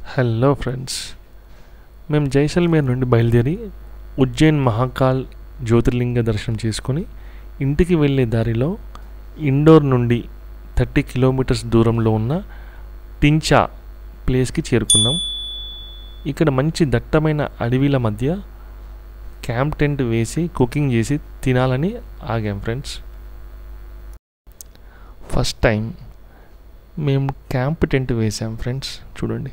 hello friends మేము జైసల్మేర్ నుండి బయలుదేరి ఉజ్జయిన్ మహాకాల్ జ్యోతిర్లింగ దర్శనం చేసుకొని ఇంటికి వెళ్ళే దారిలో ఇండోర్ నుండి థర్టీ కిలోమీటర్స్ దూరంలో ఉన్న టించా ప్లేస్కి చేరుకున్నాం ఇక్కడ మంచి దట్టమైన అడవిల మధ్య క్యాంప్ టెంట్ వేసి కుకింగ్ చేసి తినాలని ఆగాం ఫ్రెండ్స్ ఫస్ట్ టైం మేము క్యాంప్ టెంట్ వేసాం ఫ్రెండ్స్ చూడండి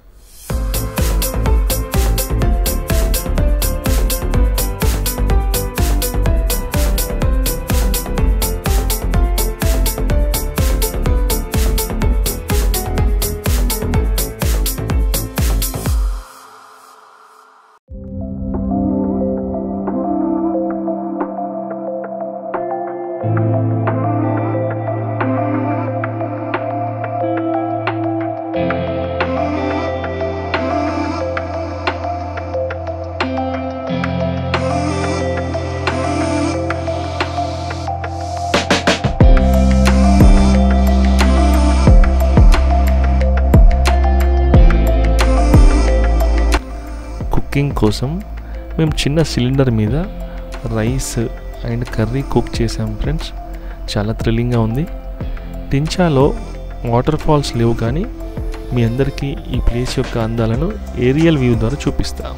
కుకింగ్ కోసం మేము చిన్న సిలిండర్ మీద రైస్ అండ్ కర్రీ కుక్ చేసాం ఫ్రెండ్స్ చాలా థ్రిల్లింగ్గా ఉంది టించాలో వాటర్ ఫాల్స్ లేవు కానీ మీ అందరికీ ఈ ప్లేస్ యొక్క అందాలను ఏరియల్ వ్యూ ద్వారా చూపిస్తా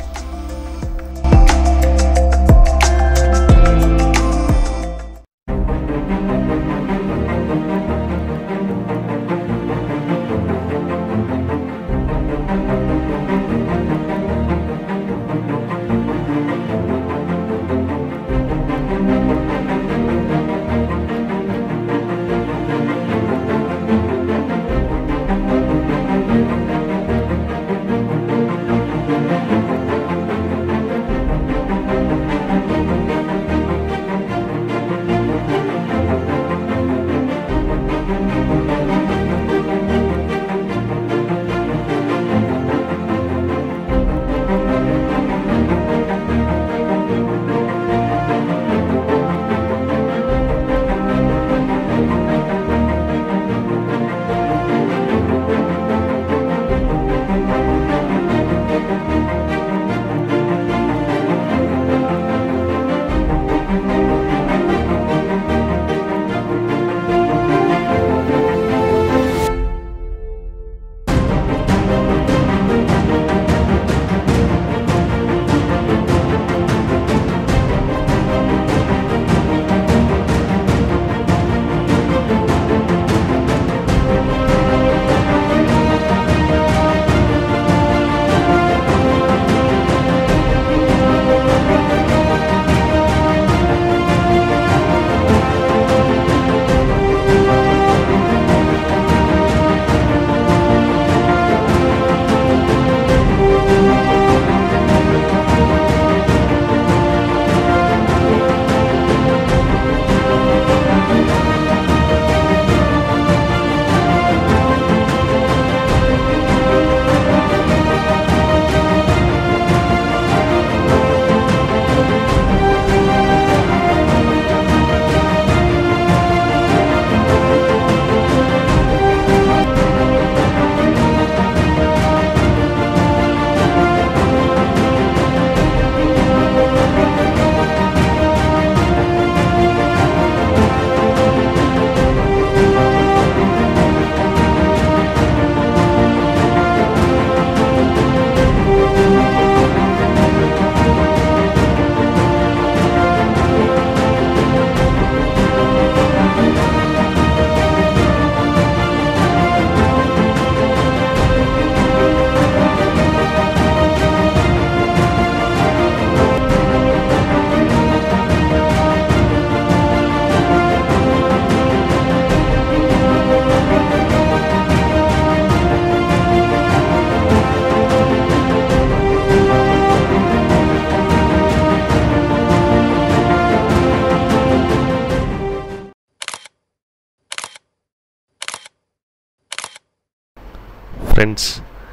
ఫ్రెండ్స్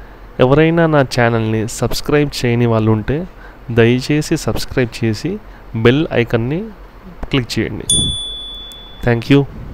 ఎవరైనా నా ఛానల్ని సబ్స్క్రైబ్ చేయని వాళ్ళు ఉంటే దయచేసి సబ్స్క్రైబ్ చేసి బెల్ ఐకన్ని క్లిక్ చేయండి థ్యాంక్ యూ